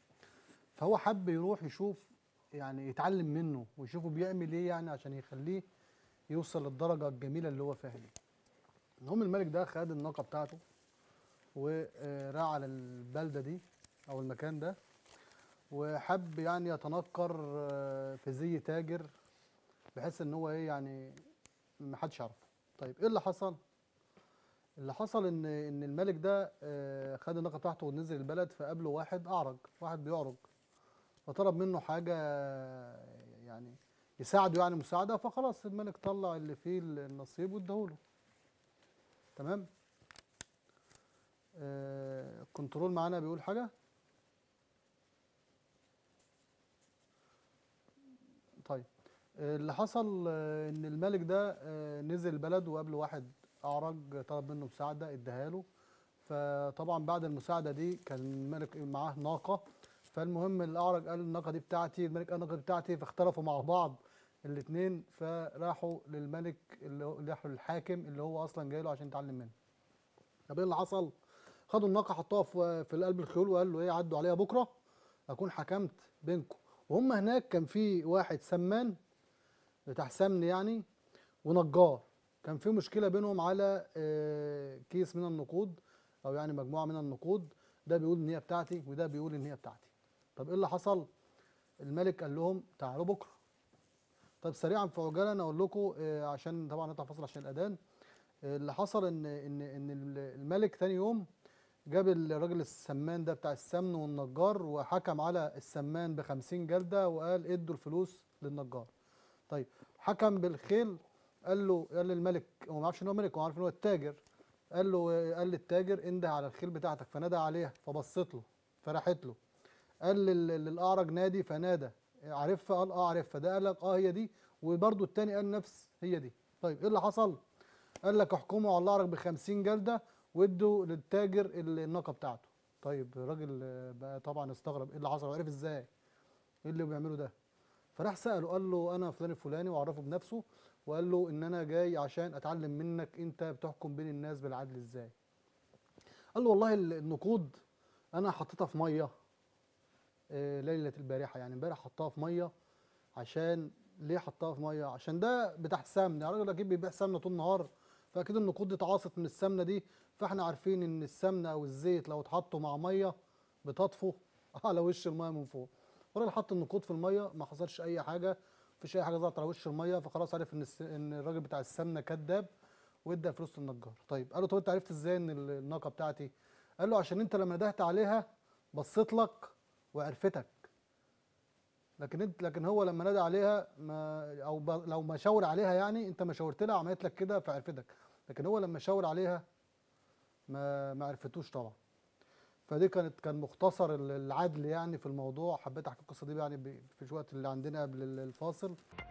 فهو حب يروح يشوف يعني يتعلم منه ويشوفه بيعمل ايه يعني عشان يخليه يوصل للدرجه الجميله اللي هو فيها دي المهم الملك ده خد الناقه بتاعته وراح على البلده دي او المكان ده وحب يعني يتنكر آه، في زي تاجر بحيث ان هو ايه يعني ما حدش يعرفه طيب ايه اللي حصل اللي حصل ان ان الملك ده آه، خد الناقه بتاعته ونزل البلد فقابله واحد اعرج واحد بيعرج فطلب منه حاجه آه، يعني يساعده يعني مساعده فخلاص الملك طلع اللي فيه النصيب واداهوله تمام آه، الكنترول معانا بيقول حاجه طيب آه، اللي حصل آه، ان الملك ده آه، نزل البلد وقابله واحد اعرج طلب منه مساعده اداها له فطبعا بعد المساعده دي كان الملك معاه ناقه فالمهم الاعرج قال الناقه دي بتاعتي الملك قال الناقه دي بتاعتي فاختلفوا مع بعض الاثنين فراحوا للملك اللي هو راحوا للحاكم اللي هو اصلا جاي له عشان يتعلم منه طب ايه اللي حصل خدوا الناقه حطوها في في قلب الخيول وقال له ايه عدوا عليها بكره اكون حكمت بينكم وهم هناك كان في واحد سمان بتاع سمن يعني ونجار كان في مشكله بينهم على آه، كيس من النقود او يعني مجموعه من النقود ده بيقول ان هي بتاعتي وده بيقول ان هي بتاعتي طب ايه اللي حصل الملك قال لهم تعالوا بكره طب سريعا في عجاله انا اقول لكم آه، عشان طبعا نقطع فاصل عشان الاذان آه، اللي حصل ان ان ان الملك تاني يوم جاب الراجل السمان ده بتاع السمن والنجار وحكم على السمان ب 50 جلده وقال ادوا الفلوس للنجار. طيب حكم بالخيل قال له قال للملك هو ما يعرفش ان هو ملك هو عارف ان هو التاجر قال له قال للتاجر انده على الخيل بتاعتك فنادى عليها فبصت له فراحت له قال لل- للاعرج نادي فنادى عارفها قال اه عارفها ده قال لك اه هي دي وبرده التاني قال نفس هي دي طيب ايه اللي حصل قال لك احكموا على الاعرج ب 50 جلده وادوا للتاجر ال- الناقه بتاعته طيب الراجل آه، بقى طبعا استغرب ايه اللي حصل وعرف ازاي ايه اللي بيعملوا ده فراح ساله قال له انا فلان الفلاني وعرفه بنفسه وقال له ان انا جاي عشان اتعلم منك انت بتحكم بين الناس بالعدل ازاي قال له والله ال- النقود انا حطيتها في ميه آه، ليله البارحه يعني امبارح حطها في ميه عشان ليه حطها في ميه عشان ده بتاع السمن يعني الراجل اكيد بيبيع سمنه طول النهار فاكيد النقود دي اتعاصت من السمنه دي فاحنا عارفين ان السمنه او الزيت لو اتحطوا مع ميه بتطفو على وش الميه من فوق الراجل حط النقود في الميه ما حصلش اي حاجه مفيش اي حاجه ظهرت على وش الميه فخلاص عرف ان الس... ان الراجل بتاع السمنه كذاب وادى الفلوس للنجار طيب قال له طب انت عرفت ازاي ان ال- الناقه بتاعتي قال له عشان انت لما ندهت عليها بصيت لك وعرفتك لكن انت لكن هو لما نادى عليها ما او ب... لو ما شاور عليها يعني انت ما شاورت لها عملت لك كده فعرفتك لكن هو لما شاور عليها ما ما عرفتوش طبعا فدي كانت كان مختصر ال- العدل يعني في الموضوع حبيت احكي القصه دي يعني ب- في الوقت اللي عندنا قبل ال- الفاصل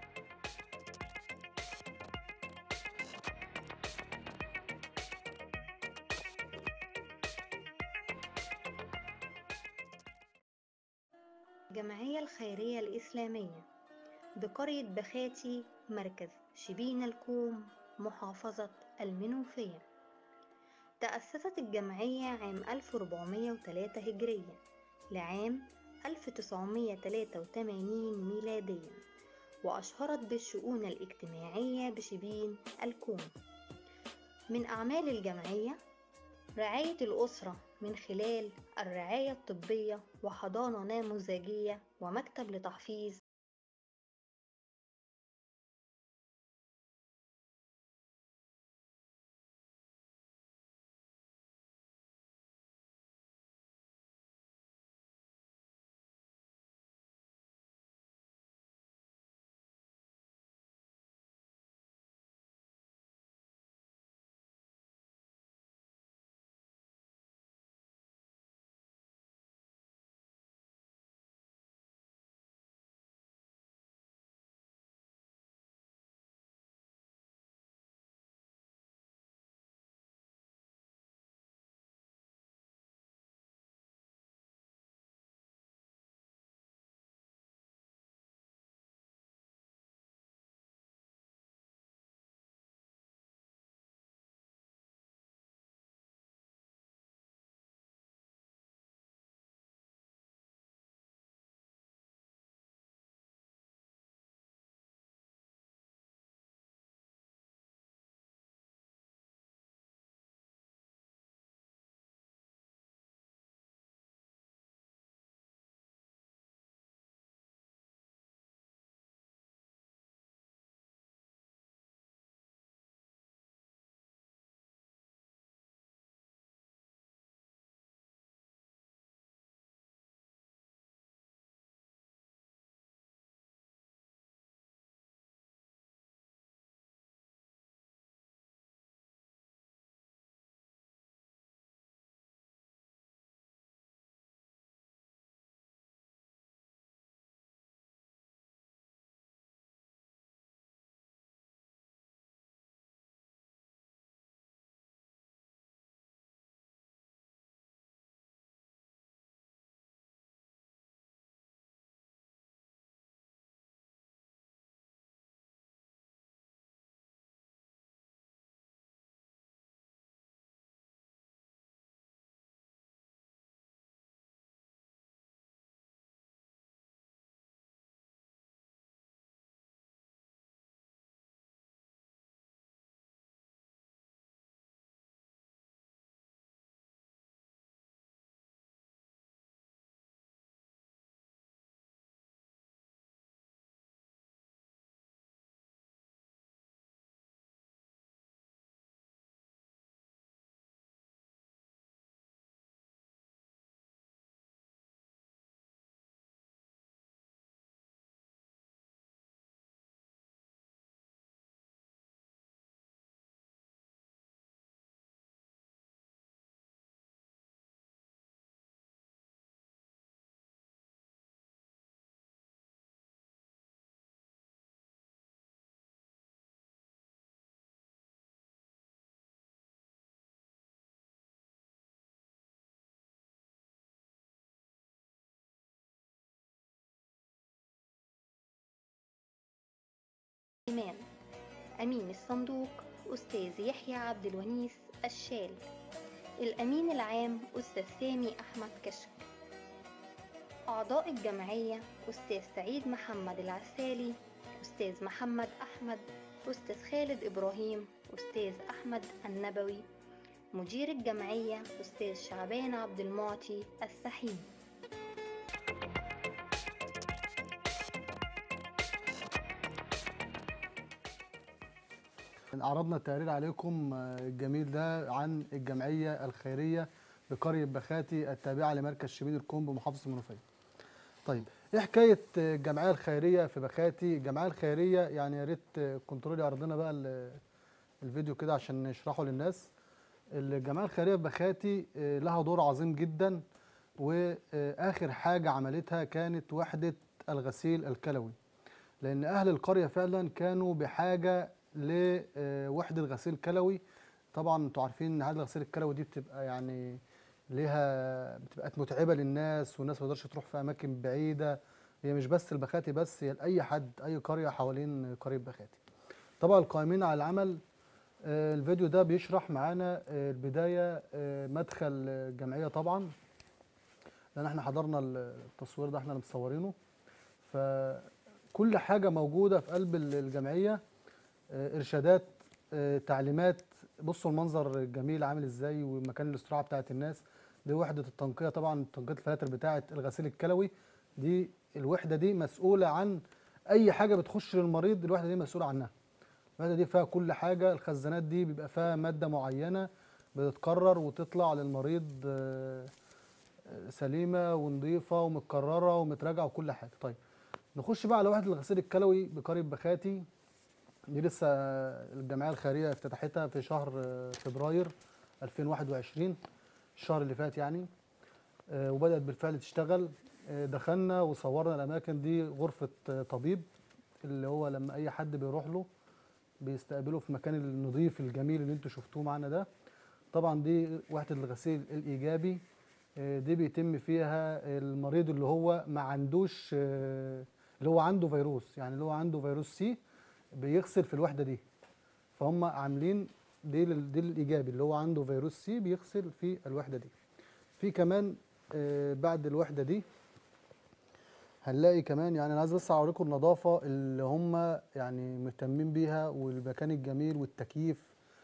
الجمعية الخيرية الإسلامية بقرية بخاتي مركز شبين الكوم محافظة المنوفية تأسست الجمعية عام 1403 هجرية لعام 1983 ميلاديا وأشهرت بالشؤون الاجتماعية بشبين الكوم من أعمال الجمعية رعاية الأسرة من خلال الرعاية الطبية وحضانة نموذجية ومكتب لتحفيظ إيمان أمين الصندوق أستاذ يحيى عبد الونيس الشال الأمين العام أستاذ سامي أحمد كشك أعضاء الجمعية أستاذ سعيد محمد العسالي أستاذ محمد أحمد أستاذ خالد إبراهيم أستاذ أحمد النبوي مدير الجمعية أستاذ شعبان عبد المعطي السحيم عرضنا التقرير عليكم آه، الجميل ده عن الجمعية الخيرية بقرية بخاتي التابعة لمركز شبين الكوم بمحافظة المنوفية. طيب ايه حكاية آه، الجمعية الخيرية في بخاتي؟ الجمعية الخيرية يعني يا ريت آه، كنترول يعرض لنا بقى ال- الفيديو كده عشان نشرحه للناس الجمعيه الخيريه في بخاتي آه، لها دور عظيم جدا واخر حاجه عملتها كانت وحده الغسيل الكلوي لان اهل القريه فعلا كانوا بحاجه لوحده غسيل كلوي طبعا انتوا عارفين ان هذا الغسيل الكلوي دي بتبقى يعني ليها بتبقى متعبه للناس والناس ما تقدرش تروح في اماكن بعيده هي مش بس البخاتي بس هي لاي حد اي قريه حوالين قريه بخاتي طبعا القائمين على العمل آه، الفيديو ده بيشرح معانا آه، البدايه آه، مدخل الجمعيه طبعا لان احنا حضرنا التصوير ده احنا اللي مصورينه فكل حاجه موجوده في قلب الجمعيه آه، ارشادات آه، تعليمات بصوا المنظر الجميل عامل ازاي ومكان الاستراحه بتاعت الناس دي وحده التنقيه طبعا تنقيه الفلاتر بتاعه الغسيل الكلوي دي الوحده دي مسؤوله عن اي حاجه بتخش للمريض الوحده دي مسؤوله عنها الوحده دي فيها كل حاجه الخزانات دي بيبقى فيها ماده معينه بتتكرر وتطلع للمريض آه، آه، سليمه ونظيفه ومتكرره ومتراجعه وكل حاجه طيب نخش بقى على وحده الغسيل الكلوي بقريه بخاتي دي لسه الجمعيه الخيريه افتتحتها في شهر آه، فبراير 2021 الشهر اللي فات يعني آه، وبدات بالفعل تشتغل آه، دخلنا وصورنا الاماكن دي غرفه آه، طبيب اللي هو لما اي حد بيروح له بيستقبله في مكان النظيف الجميل اللي انتوا شفتوه معانا ده طبعا دي وحده الغسيل الايجابي آه، دي بيتم فيها المريض اللي هو ما عندوش آه، اللي هو عنده فيروس يعني اللي هو عنده فيروس سي بيغسل في الوحده دي فهم عاملين دي لل- دي الايجابي اللي هو عنده فيروس سي بيغسل في الوحده دي في كمان آه، بعد الوحده دي هنلاقي كمان يعني انا عايز بس اوريكم النظافه اللي هم يعني مهتمين بيها والمكان الجميل والتكييف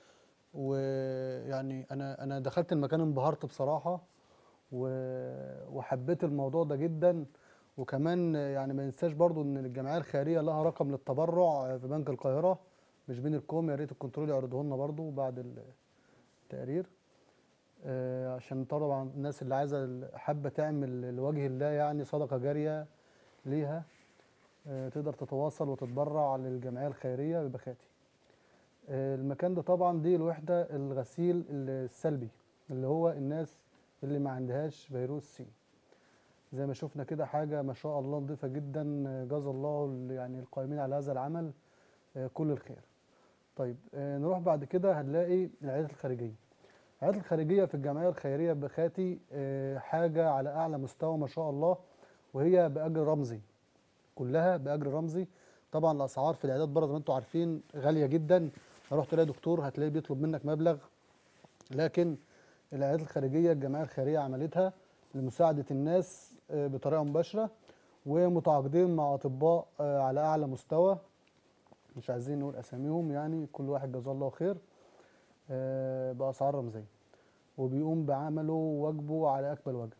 ويعني انا انا دخلت المكان انبهرت بصراحه و- وحبيت الموضوع ده جدا وكمان يعني ما ننساش برضو ان الجمعيه الخيريه لها رقم للتبرع في بنك القاهره مش بين الكوم يا ريت الكنترول يعرضه لنا برضو بعد التقرير آه، عشان طبعا الناس اللي عايزه ال- حابه تعمل لوجه الله يعني صدقه جاريه ليها آه، تقدر تتواصل وتتبرع للجمعيه الخيريه ببخاتي آه، المكان ده طبعا دي الوحده الغسيل السلبي اللي هو الناس اللي ما عندهاش فيروس سي زي ما شفنا كده حاجه ما شاء الله نظيفه جدا آه، جزا الله ال- يعني القائمين على هذا العمل آه، كل الخير طيب آه، نروح بعد كده هنلاقي العيادات الخارجيه العيادات الخارجيه في الجمعيه الخيريه بخاتي آه، حاجه على اعلى مستوى ما شاء الله وهي باجر رمزي كلها باجر رمزي طبعا الاسعار في العيادات بره زي ما انتم عارفين غاليه جدا رحت تلاقي دكتور هتلاقيه بيطلب منك مبلغ لكن العيادات الخارجيه الجمعيه الخيريه عملتها لمساعده الناس آه، بطريقه مباشره ومتعاقدين مع اطباء آه، على اعلى مستوى مش عايزين نقول اساميهم يعني كل واحد جزاه الله خير آه، باسعار رمزيه وبيقوم بعمله وواجبه على اكمل وجه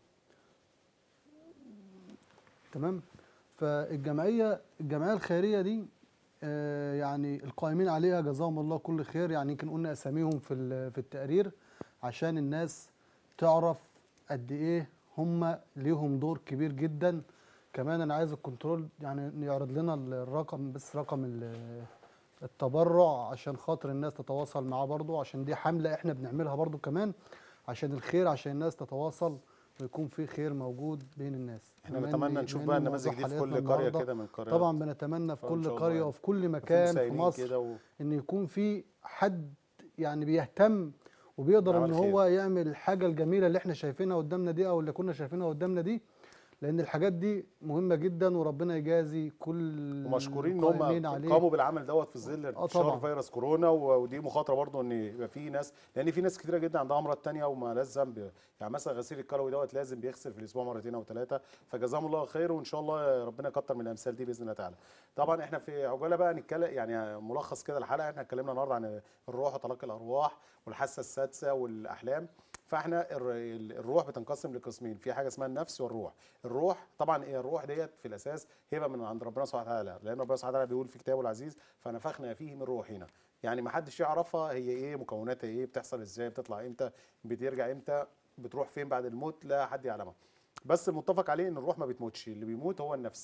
تمام فالجمعيه الجمعيه الخيريه دي آه، يعني القائمين عليها جزاهم الله كل خير يعني يمكن قلنا اساميهم في ال- في التقرير عشان الناس تعرف قد ايه هم ليهم دور كبير جدا كمان انا عايز الكنترول يعني يعرض لنا الرقم بس رقم ال- التبرع عشان خاطر الناس تتواصل معاه برضو عشان دي حملة احنا بنعملها برضو كمان عشان الخير عشان الناس تتواصل ويكون في خير موجود بين الناس احنا كمان نتمنى بي- نشوف بما بقى إن النماذج موضوع دي في كل حلقتنا قريه النهاردة كده من القريات طبعا بنتمنى في فإن كل شاء الله قرية يعني. وفي كل في مكان في مساهمين مصر كده و... ان يكون في حد يعني بيهتم وبيقدر ان عمل خير. هو يعمل الحاجه الجميله اللي احنا شايفينها قدامنا دي او اللي كنا شايفينها قدامنا دي لان الحاجات دي مهمه جدا وربنا يجازي كل ومشكورين ان القائمين هم عليه. قاموا بالعمل دوت في ظل آه انتشار طبعاً. فيروس كورونا و- ودي مخاطره برضه ان يبقى في ناس لان في ناس كتيره جدا عندها امراض تانية وما لهاش ذنب يعني مثلا غسيل الكلوي دوت لازم بيغسل في الاسبوع مرتين او ثلاثه فجزاهم الله خير وان شاء الله ربنا يكتر من الامثال دي باذن الله تعالى. طبعا احنا في عجاله بقى نتكلم يعني ملخص كده الحلقه احنا اتكلمنا النهارده عن الروح وطلاق الارواح والحاسه السادسه والاحلام فاحنا الر- ال- الروح بتنقسم لقسمين في حاجه اسمها النفس والروح الروح طبعا هي الروح ديت في الاساس هبه من عند ربنا سبحانه وتعالى لان ربنا سبحانه وتعالى بيقول في كتابه العزيز فنفخنا فيه من روحنا يعني ما حدش يعرفها هي ايه مكوناتها ايه بتحصل ازاي بتطلع امتى بترجع امتى بتروح فين بعد الموت لا حد يعلمها بس المتفق عليه ان الروح ما بتموتش اللي بيموت هو النفس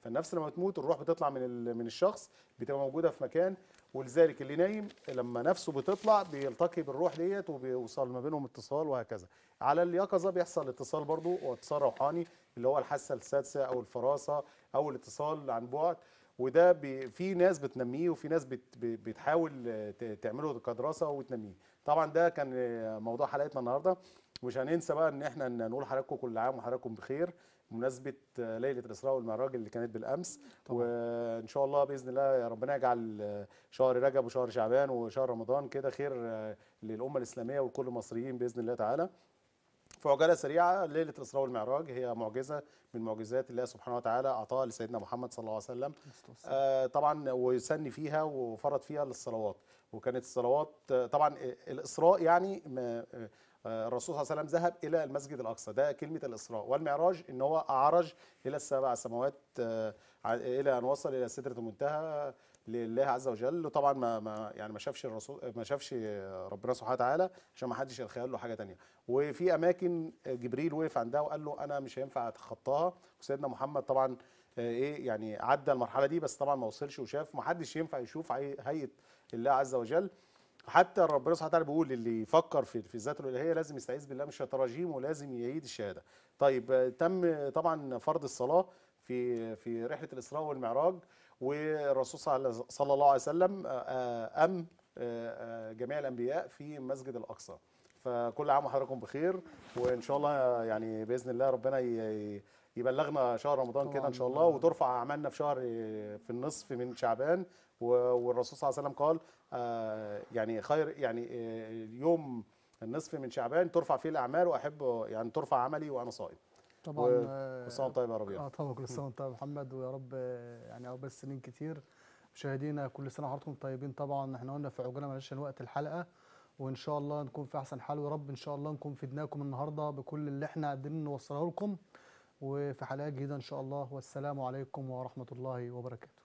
فالنفس لما تموت الروح بتطلع من ال- من الشخص بتبقى موجوده في مكان ولذلك اللي نايم لما نفسه بتطلع بيلتقي بالروح ديت وبيوصل ما بينهم اتصال وهكذا على اليقظه بيحصل اتصال برضو واتصال روحاني اللي هو الحاسه السادسه او الفراسه او الاتصال عن بعد وده بي في ناس بتنميه وفي ناس بت ب- بتحاول آه، ت- تعمله كدراسه وتنميه طبعا ده كان آه، موضوع حلقتنا النهارده مش هننسى بقى ان احنا ن- نقول لحضراتكم كل عام وحضراتكم بخير بمناسبه آه، ليله الاسراء والمعراج اللي كانت بالامس طبعاً. وان شاء الله باذن الله يا ربنا يجعل آه، شهر رجب وشهر شعبان وشهر رمضان كده خير آه، للامه الاسلاميه ولكل المصريين باذن الله تعالى في عجاله سريعه ليله الاسراء والمعراج هي معجزه من معجزات الله سبحانه وتعالى اعطاها لسيدنا محمد صلى الله عليه وسلم آه، طبعا ويسني فيها وفرض فيها للصلوات وكانت الصلوات آه، طبعا الاسراء يعني ما- آه، الرسول صلى الله عليه وسلم ذهب الى المسجد الاقصى ده كلمه الاسراء والمعراج ان هو اعرج الى السبع سماوات آه، ع- الى ان وصل الى سدره المنتهى لله عز وجل وطبعا ما ما يعني ما شافش الرسول ما شافش ربنا سبحانه وتعالى عشان ما حدش يتخيل له حاجه تانية وفي اماكن جبريل وقف عندها وقال له انا مش هينفع اتخطاها وسيدنا محمد طبعا آه، ايه يعني عدى المرحله دي بس طبعا ما وصلش وشاف ما حدش ينفع يشوف عي- هيئه الله عز وجل حتى ربنا سبحانه وتعالى بيقول اللي يفكر في في ذاته الالهيه لازم يستعيذ بالله من الشيطان الرجيم ولازم يعيد الشهاده. طيب آه، تم طبعا فرض الصلاه في في رحله الاسراء والمعراج والرسول صلى صلى الله عليه وسلم آه، آه، ام آه، آه، جميع الانبياء في مسجد الاقصى. فكل عام وحضراتكم بخير وان شاء الله يعني باذن الله ربنا ي- يبلغنا شهر رمضان كده ان شاء الله طبعاً. وترفع اعمالنا في شهر في النصف من شعبان و- والرسول صلى الله عليه وسلم قال آه، يعني خير يعني آه، اليوم النصف من شعبان ترفع فيه الاعمال واحب يعني ترفع عملي وانا صائم طبعا و- آه، كل سنه وأنت طيب يا ربيع اه طبعا كل سنه وانت طيب يا محمد ويا رب آه، يعني عقبال سنين كتير مشاهدينا كل سنه وحضراتكم طيبين طبعا احنا قلنا في عجاله مالهاش إلا وقت الحلقه وان شاء الله نكون في احسن حال ويا رب ان شاء الله نكون فدناكم النهارده بكل اللي احنا قادرين نوصله لكم وفي حلقات جديده ان شاء الله والسلام عليكم ورحمه الله وبركاته